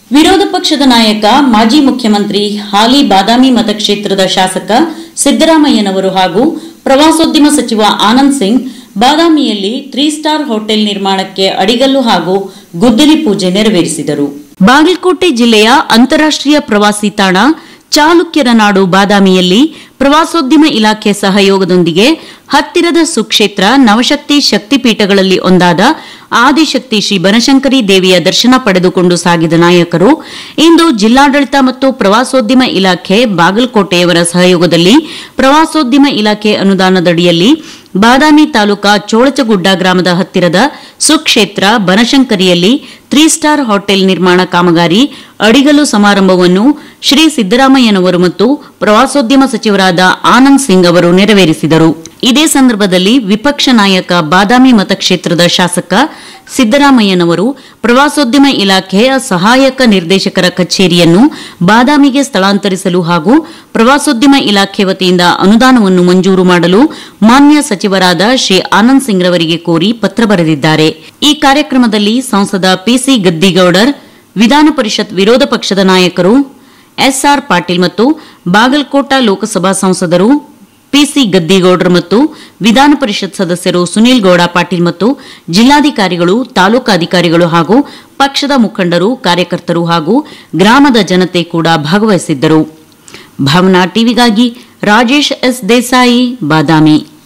ವಿರೋಧ ಪಕ್ಷದ ನಾಯಕ ಮಾಜಿ ಮುಖ್ಯಮಂತ್ರಿ ಹಾಲಿ ಬಾದಾಮಿ ಮತಕ್ಷೇತ್ರದ ಶಾಸಕ ಸಿದ್ದರಾಮಯ್ಯನವರು ಹಾಗೂ ಪ್ರವಾಸೋದ್ಯಮ ಸಚಿವ ಆನಂದ್ ಸಿಂಗ್ ಬಾದಾಮಿಯಲ್ಲಿ ತ್ರೀ ಸ್ಟಾರ್ ಹೋಟೆಲ್ ನಿರ್ಮಾಣಕ್ಕೆ ಅಡಿಗಲ್ಲು ಹಾಗೂ ಗುದ್ದಲಿ ಪೂಜೆ ನೆರವೇರಿಸಿದರು ಬಾಗಲಕೋಟೆ ಜಿಲ್ಲೆಯ ಅಂತಾರಾಷ್ಟ್ರೀಯ ಪ್ರವಾಸಿ ತಾಣ ಚಾಲುಕ್ಯರ ನಾಡು ಬಾದಾಮಿಯಲ್ಲಿ ಪ್ರವಾಸೋದ್ಯಮ ಇಲಾಖೆ ಸಹಯೋಗದೊಂದಿಗೆ ಹತ್ತಿರದ ಸುಕ್ಷೇತ್ರ ನವಶಕ್ತಿ ಶಕ್ತಿಪೀಠಗಳಲ್ಲಿ ಒಂದಾದ ಆದಿಶಕ್ತಿ ಶ್ರೀ ಬನಶಂಕರಿ ದೇವಿಯ ದರ್ಶನ ಪಡೆದುಕೊಂಡು ಸಾಗಿದ ನಾಯಕರು ಇಂದು ಜಿಲ್ಲಾಡಳಿತ ಮತ್ತು ಪ್ರವಾಸೋದ್ಯಮ ಇಲಾಖೆ ಬಾಗಲಕೋಟೆಯವರ ಸಹಯೋಗದಲ್ಲಿ ಪ್ರವಾಸೋದ್ಯಮ ಇಲಾಖೆ ಅನುದಾನದಡಿಯಲ್ಲಿ ಬಾದಾಮಿ ತಾಲೂಕಾ ಚೋಳಚಗುಡ್ಡ ಗ್ರಾಮದ ಹತ್ತಿರದ ಸುಕ್ಷೇತ್ರ ಬನಶಂಕರಿಯಲ್ಲಿ ತ್ರೀ ಸ್ಟಾರ್ ಹೋಟೆಲ್ ನಿರ್ಮಾಣ ಕಾಮಗಾರಿ ಅಡಿಗಲು ಸಮಾರಂಭವನ್ನು ಶ್ರೀ ಸಿದ್ದರಾಮಯ್ಯನವರು ಮತ್ತು ಪ್ರವಾಸೋದ್ಯಮ ಸಚಿವರಾದ ಆನಂದ್ ಸಿಂಗ್ ಅವರು ನೆರವೇರಿಸಿದರು ಇದೇ ಸಂದರ್ಭದಲ್ಲಿ ವಿಪಕ್ಷ ನಾಯಕ ಬಾದಾಮಿ ಮತಕ್ಷೇತ್ರದ ಶಾಸಕ ಸಿದ್ದರಾಮಯ್ಯನವರು ಪ್ರವಾಸೋದ್ಯಮ ಇಲಾಖೆಯ ಸಹಾಯಕ ನಿರ್ದೇಶಕರ ಕಚೇರಿಯನ್ನು ಬಾದಾಮಿಗೆ ಸ್ಥಳಾಂತರಿಸಲು ಹಾಗೂ ಪ್ರವಾಸೋದ್ಯಮ ಇಲಾಖೆ ವತಿಯಿಂದ ಅನುದಾನವನ್ನು ಮಂಜೂರು ಮಾಡಲು ಮಾನ್ಯ ಸಚಿವರಾದ ಶ್ರೀ ಆನಂದ್ ಸಿಂಗ್ ರವರಿಗೆ ಕೋರಿ ಪತ್ರ ಬರೆದಿದ್ದಾರೆ ಈ ಕಾರ್ಯಕ್ರಮದಲ್ಲಿ ಸಂಸದ ಪಿಸಿ ಗದ್ದಿಗೌಡರ್ ವಿಧಾನ ಪರಿಷತ್ ವಿರೋಧ ಪಕ್ಷದ ನಾಯಕರು ಎಸ್ಆರ್ ಪಾಟೀಲ್ ಮತ್ತು ಬಾಗಲಕೋಟ ಲೋಕಸಭಾ ಸಂಸದರು ಪಿಸಿ ಗದ್ದಿಗೌಡರು ಮತ್ತು ವಿಧಾನ ಪರಿಷತ್ ಸದಸ್ಯರು ಸುನೀಲ್ ಗೌಡ ಪಾಟೀಲ್ ಮತ್ತು ಜಿಲ್ಲಾಧಿಕಾರಿಗಳು ತಾಲೂಕಾಧಿಕಾರಿಗಳು ಹಾಗೂ ಪಕ್ಷದ ಮುಖಂಡರು ಕಾರ್ಯಕರ್ತರು ಹಾಗೂ ಗ್ರಾಮದ ಜನತೆ ಕೂಡ ಭಾಗವಹಿಸಿದ್ದರು ಭಾವನಾ ಟಿವಿಗಾಗಿ ರಾಜೇಶ್ ಎಸ್ ದೇಸಾಯಿ ಬಾದಾಮಿ